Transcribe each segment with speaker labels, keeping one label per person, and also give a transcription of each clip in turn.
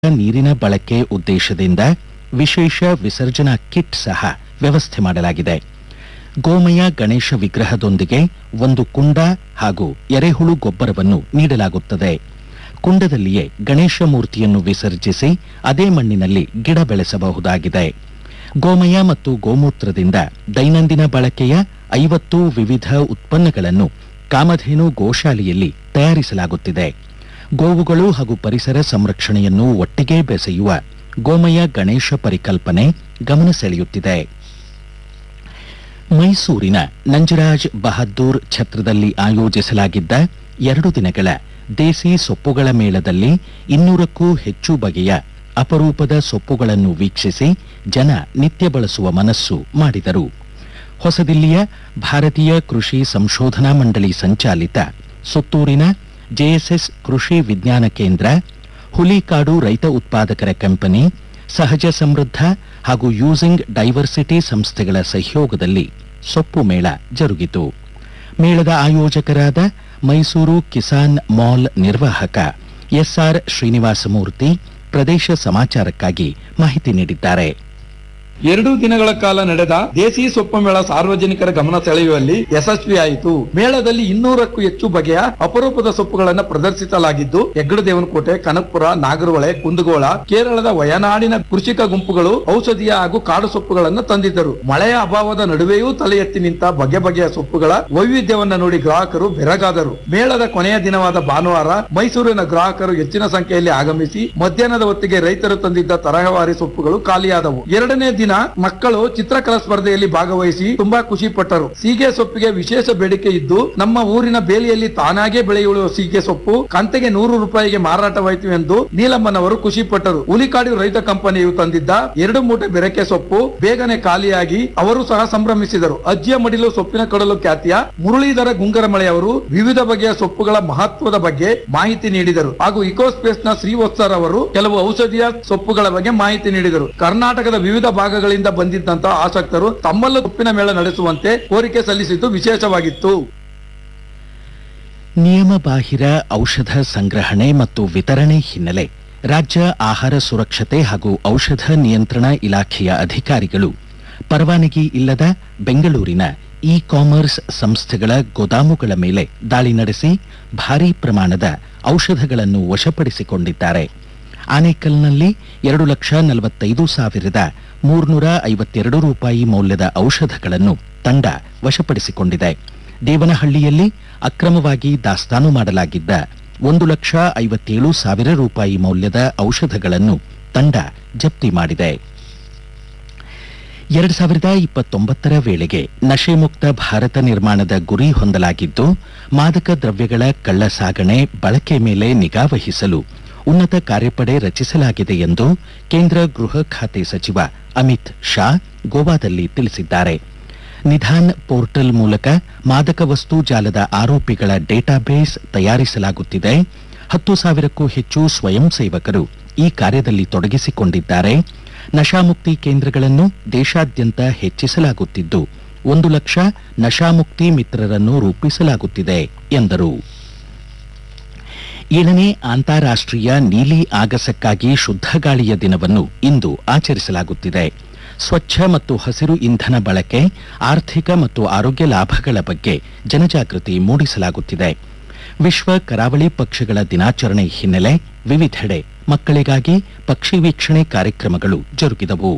Speaker 1: ನೀರಿನ ಬಳಕೆ ಉದ್ದೇಶದಿಂದ ವಿಶೇಷ ವಿಸರ್ಜನಾ ಕಿಟ್ ಸಹ ವ್ಯವಸ್ಥೆ ಮಾಡಲಾಗಿದೆ ಗೋಮಯ ಗಣೇಶ ವಿಗ್ರಹದೊಂದಿಗೆ ಒಂದು ಕುಂಡ ಹಾಗೂ ಎರೆಹುಳು ಗೊಬ್ಬರವನ್ನು ನೀಡಲಾಗುತ್ತದೆ ಕುಂಡದಲ್ಲಿಯೇ ಗಣೇಶ ಮೂರ್ತಿಯನ್ನು ವಿಸರ್ಜಿಸಿ ಅದೇ ಮಣ್ಣಿನಲ್ಲಿ ಗಿಡ ಬೆಳೆಸಬಹುದಾಗಿದೆ ಗೋಮಯ ಮತ್ತು ಗೋಮೂತ್ರದಿಂದ ದೈನಂದಿನ ಬಳಕೆಯ ಐವತ್ತು ವಿವಿಧ ಉತ್ಪನ್ನಗಳನ್ನು ಕಾಮಧೇನು ಗೋಶಾಲೆಯಲ್ಲಿ ತಯಾರಿಸಲಾಗುತ್ತಿದೆ ಗೋವುಗಳು ಹಾಗೂ ಪರಿಸರ ಸಂರಕ್ಷಣೆಯನ್ನು ಒಟ್ಟಿಗೆ ಬೆಸೆಯುವ ಗೋಮಯ ಗಣೇಶ ಪರಿಕಲ್ಪನೆ ಗಮನ ಸೆಳೆಯುತ್ತಿದೆ ಮೈಸೂರಿನ ನಂಜರಾಜ್ ಬಹದ್ದೂರ್ ಛತ್ರದಲ್ಲಿ ಆಯೋಜಿಸಲಾಗಿದ್ದ ಎರಡು ದಿನಗಳ ದೇಸಿ ಸೊಪ್ಪುಗಳ ಮೇಳದಲ್ಲಿ ಇನ್ನೂರಕ್ಕೂ ಹೆಚ್ಚು ಬಗೆಯ ಅಪರೂಪದ ಸೊಪ್ಪುಗಳನ್ನು ವೀಕ್ಷಿಸಿ ಜನ ನಿತ್ಯ ಬಳಸುವ ಮನಸ್ಸು ಮಾಡಿದರು ಹೊಸದಿಲ್ಲಿಯ ಭಾರತೀಯ ಕೃಷಿ ಸಂಶೋಧನಾ ಮಂಡಳಿ ಸಂಚಾಲಿತ ಸುತ್ತೂರಿನ ಜೆಎಸ್ಎಸ್ ಕೃಷಿ ವಿಜ್ಞಾನ ಕೇಂದ್ರ ಹುಲಿಕಾಡು ರೈತ ಉತ್ಪಾದಕರ ಕಂಪನಿ ಸಹಜ ಸಮೃದ್ಧ ಹಾಗೂ ಯೂಸಿಂಗ್ ಡೈವರ್ಸಿಟಿ ಸಂಸ್ಥೆಗಳ ಸಹಯೋಗದಲ್ಲಿ ಸೊಪ್ಪು ಮೇಳ ಜರುಗಿತು ಮೇಳದ ಆಯೋಜಕರಾದ ಮೈಸೂರು ಕಿಸಾನ್ ಮಾಲ್ ನಿರ್ವಾಹಕ ಎಸ್ಆರ್ ಶ್ರೀನಿವಾಸಮೂರ್ತಿ ಪ್ರದೇಶ ಸಮಾಚಾರಕ್ಕಾಗಿ ಮಾಹಿತಿ ನೀಡಿದ್ದಾರೆ
Speaker 2: ಎರಡು ದಿನಗಳ ಕಾಲ ನಡೆದ ದೇಸಿ ಸೊಪ್ಪು ಮೇಳ ಸಾರ್ವಜನಿಕರ ಗಮನ ಸೆಳೆಯುವಲ್ಲಿ ಯಶಸ್ವಿಯಾಯಿತು ಮೇಳದಲ್ಲಿ ಇನ್ನೂರಕ್ಕೂ ಹೆಚ್ಚು ಬಗೆಯ ಅಪರೂಪದ ಸೊಪ್ಪುಗಳನ್ನು ಪ್ರದರ್ಶಿಸಲಾಗಿದ್ದು ಹೆಗ್ಗಡದೇವನಕೋಟೆ ಕನಕಪುರ ನಾಗರಹೊಳೆ ಕುಂದಗೋಳ ಕೇರಳದ ವಯನಾಡಿನ ಕೃಷಿಕ ಗುಂಪುಗಳು ಔಷಧೀಯ ಹಾಗೂ ಕಾಡು ಸೊಪ್ಪುಗಳನ್ನು ತಂದಿದ್ದರು ಮಳೆಯ ಅಭಾವದ ನಡುವೆಯೂ ತಲೆ ಎತ್ತಿ ನಿಂತ ಬಗೆ ಬಗೆಯ ಸೊಪ್ಪುಗಳ ವೈವಿಧ್ಯವನ್ನ ನೋಡಿ ಗ್ರಾಹಕರು ಬೆರಗಾದರು ಮೇಳದ ಕೊನೆಯ ದಿನವಾದ ಭಾನುವಾರ ಮೈಸೂರಿನ ಗ್ರಾಹಕರು ಹೆಚ್ಚಿನ ಸಂಖ್ಯೆಯಲ್ಲಿ ಆಗಮಿಸಿ ಮಧ್ಯಾಹ್ನದ ಹೊತ್ತಿಗೆ ರೈತರು ತಂದಿದ್ದ ತರಹವಾರಿ ಸೊಪ್ಪುಗಳು ಖಾಲಿಯಾದವು ಎರಡನೇ ದಿನ ಮಕ್ಕಳು ಚಿತ್ರಕಲಾ ಸ್ಪರ್ಧೆಯಲ್ಲಿ ಭಾಗವಹಿಸಿ ತುಂಬಾ ಖುಷಿ ಪಟ್ಟರು ಸೀಗೆ ಸೊಪ್ಪಿಗೆ ವಿಶೇಷ ಬೇಡಿಕೆ ಇದ್ದು ನಮ್ಮ ಊರಿನ ಬೇಲಿಯಲ್ಲಿ ತಾನಾಗೆ ಬೆಳೆಯುವ ಸೀಗೆ ಸೊಪ್ಪು ಕಂತೆಗೆ ನೂರು ರೂಪಾಯಿಗೆ ಮಾರಾಟವಾಯಿತು ಎಂದು ನೀಲಮ್ಮನವರು ಖುಷಿ ಪಟ್ಟರು ಹುಲಿಕಾಡು ರೈತ ಕಂಪನಿಯು ತಂದಿದ್ದ ಎರಡು ಮೂಟೆ ಬೆರಕೆ ಸೊಪ್ಪು ಬೇಗನೆ ಖಾಲಿಯಾಗಿ ಅವರು ಸಹ ಸಂಭ್ರಮಿಸಿದರು ಅಜ್ಜಿಯ ಮಡಿಲು ಸೊಪ್ಪಿನ ಕಡಲು ಖ್ಯಾತಿಯ ಮುರಳೀಧರ ಗುಂಗರಮಳೆಯವರು ವಿವಿಧ ಬಗೆಯ ಸೊಪ್ಪುಗಳ ಮಹತ್ವದ ಬಗ್ಗೆ ಮಾಹಿತಿ ನೀಡಿದರು ಹಾಗೂ ಇಕೋಸ್ಪೇಸ್ ನ ಶ್ರೀವತ್ಸರ್ ಅವರು ಕೆಲವು ಔಷಧೀಯ ಸೊಪ್ಪುಗಳ ಬಗ್ಗೆ ಮಾಹಿತಿ ನೀಡಿದರು ಕರ್ನಾಟಕದ ವಿವಿಧ ಭಾಗಗಳಿಂದ ಬಂದಿದ್ದಂತಹ ಆಸಕ್ತರು ತಮ್ಮಲ್ಲೂ ಸೊಪ್ಪಿನ ಮೇಳ ನಡೆಸುವಂತೆ ಕೋರಿಕೆ ಸಲ್ಲಿಸಿದ್ದು ವಿಶೇಷವಾಗಿತ್ತು
Speaker 1: ನಿಯಮಬಾಹಿರ ಔಷಧ ಸಂಗ್ರಹಣೆ ಮತ್ತು ವಿತರಣೆ ಹಿನ್ನೆಲೆ ರಾಜ್ಯ ಆಹಾರ ಸುರಕ್ಷತೆ ಹಾಗೂ ಔಷಧ ನಿಯಂತ್ರಣ ಇಲಾಖೆಯ ಅಧಿಕಾರಿಗಳು ಪರವಾನಗಿ ಇಲ್ಲದ ಬೆಂಗಳೂರಿನ ಇ ಕಾಮರ್ಸ್ ಸಂಸ್ಥೆಗಳ ಗೋದಾಮುಗಳ ಮೇಲೆ ದಾಳಿ ನಡೆಸಿ ಭಾರೀ ಪ್ರಮಾಣದ ಔಷಧಗಳನ್ನು ವಶಪಡಿಸಿಕೊಂಡಿದ್ದಾರೆ ಆನೇಕಲ್ನಲ್ಲಿ ಎರಡು ಲಕ್ಷ ನಲವತ್ತೈದು ಸಾವಿರದ ಮೂರ್ನೂರ ಐವತ್ತೆರಡು ರೂಪಾಯಿ ಮೌಲ್ಯದ ಔಷಧಗಳನ್ನು ತಂಡ ವಶಪಡಿಸಿಕೊಂಡಿದೆ ದೇವನಹಳ್ಳಿಯಲ್ಲಿ ಅಕ್ರಮವಾಗಿ ದಾಸ್ತಾನು ಮಾಡಲಾಗಿದ್ದ ಒಂದು ಲಕ್ಷ ಐವತ್ತೇಳು ಸಾವಿರ ರೂಪಾಯಿ ಮೌಲ್ಯದ ಔಷಧಗಳನ್ನು ತಂಡ ಜಪ್ತಿ ಮಾಡಿದೆ ಎರಡು ಸಾವಿರದ ಇಪ್ಪತ್ತೊಂಬತ್ತರ ವೇಳೆಗೆ ನಶೆಮುಕ್ತ ಭಾರತ ನಿರ್ಮಾಣದ ಗುರಿ ಹೊಂದಲಾಗಿದ್ದು ಮಾದಕ ದ್ರವ್ಯಗಳ ಕಳ್ಳ ಸಾಗಣೆ ಬಳಕೆ ಮೇಲೆ ನಿಗಾ ವಹಿಸಲು ಉನ್ನತ ಕಾರ್ಯಪಡೆ ರಚಿಸಲಾಗಿದೆ ಎಂದು ಕೇಂದ್ರ ಗೃಹ ಖಾತೆ ಸಚಿವ ಅಮಿತ್ ಶಾ ಗೋವಾದಲ್ಲಿ ತಿಳಿಸಿದ್ದಾರೆ ನಿಧಾನ್ ಪೋರ್ಟಲ್ ಮೂಲಕ ಮಾದಕ ವಸ್ತು ಜಾಲದ ಆರೋಪಿಗಳ ಡೇಟಾಬೇಸ್ ತಯಾರಿಸಲಾಗುತ್ತಿದೆ ಹತ್ತು ಸಾವಿರಕ್ಕೂ ಹೆಚ್ಚು ಸ್ವಯಂ ಸೇವಕರು ಈ ಕಾರ್ಯದಲ್ಲಿ ತೊಡಗಿಸಿಕೊಂಡಿದ್ದಾರೆ ನಶಾಮುಕ್ತಿ ಕೇಂದ್ರಗಳನ್ನು ದೇಶಾದ್ಯಂತ ಹೆಚ್ಚಿಸಲಾಗುತ್ತಿದ್ದು ಒಂದು ಲಕ್ಷ ನಶಾಮುಕ್ತಿ ಮಿತ್ರರನ್ನು ರೂಪಿಸಲಾಗುತ್ತಿದೆ ಎಂದರು ಏಳನೇ ಅಂತಾರಾಷ್ಟ್ರೀಯ ನೀಲಿ ಆಗಸಕ್ಕಾಗಿ ಶುದ್ಧ ಗಾಳಿಯ ದಿನವನ್ನು ಇಂದು ಆಚರಿಸಲಾಗುತ್ತಿದೆ ಸ್ವಚ್ಛ ಮತ್ತು ಹಸಿರು ಇಂಧನ ಬಳಕೆ ಆರ್ಥಿಕ ಮತ್ತು ಆರೋಗ್ಯ ಲಾಭಗಳ ಬಗ್ಗೆ ಜನಜಾಗೃತಿ ಮೂಡಿಸಲಾಗುತ್ತಿದೆ ವಿಶ್ವ ಕರಾವಳಿ ಪಕ್ಷಿಗಳ ದಿನಾಚರಣೆ ಹಿನ್ನೆಲೆ ವಿವಿಧೆಡೆ ಮಕ್ಕಳಿಗಾಗಿ ಪಕ್ಷಿ ವೀಕ್ಷಣೆ ಕಾರ್ಯಕ್ರಮಗಳು ಜರುಗಿದವು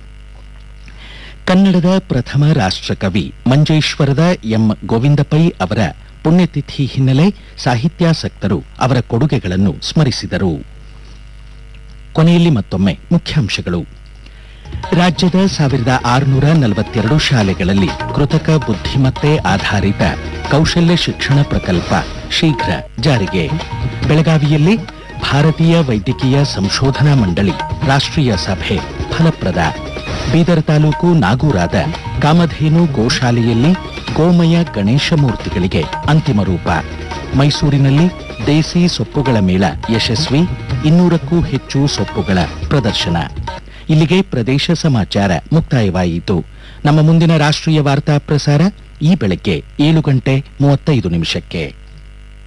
Speaker 1: ಕನ್ನಡದ ಪ್ರಥಮ ರಾಷ್ಟ್ರಕವಿ ಮಂಜೇಶ್ವರದ ಎಂ ಗೋವಿಂದ ಪೈ ಅವರ ಪುಣ್ಯತಿಥಿ ಹಿನ್ನೆಲೆ ಸಾಹಿತ್ಯಾಸಕ್ತರು ಅವರ ಕೊಡುಗೆಗಳನ್ನು ಸ್ಮರಿಸಿದರು ಕೊನೆಯಲ್ಲಿ ಮತ್ತೊಮ್ಮೆ ಮುಖ್ಯಾಂಶಗಳು ರಾಜ್ಯದ ಸಾವಿರದ ಆರುನೂರ ನಲವತ್ತೆರಡು ಶಾಲೆಗಳಲ್ಲಿ ಕೃತಕ ಬುದ್ಧಿಮತ್ತೆ ಆಧಾರಿತ ಕೌಶಲ್ಯ ಶಿಕ್ಷಣ ಪ್ರಕಲ್ಪ ಶೀಘ್ರ ಜಾರಿಗೆ ಬೆಳಗಾವಿಯಲ್ಲಿ ಭಾರತೀಯ ವೈದ್ಯಕೀಯ ಸಂಶೋಧನಾ ಮಂಡಳಿ ರಾಷ್ಟ್ರೀಯ ಸಭೆ ಫಲಪ್ರದ ಬೀದರ್ ತಾಲೂಕು ನಾಗೂರಾದ ಕಾಮಧೇನು ಗೋಶಾಲೆಯಲ್ಲಿ ಗೋಮಯ ಗಣೇಶ ಮೂರ್ತಿಗಳಿಗೆ ಅಂತಿಮ ರೂಪ ಮೈಸೂರಿನಲ್ಲಿ ದೇಸಿ ಸೊಪ್ಪುಗಳ ಮೇಳ ಯಶಸ್ವಿ ಇನ್ನೂರಕ್ಕೂ ಹೆಚ್ಚು ಸೊಪ್ಪುಗಳ ಪ್ರದರ್ಶನ ಇಲ್ಲಿಗೆ ಪ್ರದೇಶ ಸಮಾಚಾರ ಮುಕ್ತಾಯವಾಯಿತು ನಮ್ಮ ಮುಂದಿನ ರಾಷ್ಟ್ರೀಯ ವಾರ್ತಾ ಪ್ರಸಾರ ಈ ಬೆಳಗ್ಗೆ ಏಳು ಗಂಟೆ ಮೂವತ್ತೈದು ನಿಮಿಷಕ್ಕೆ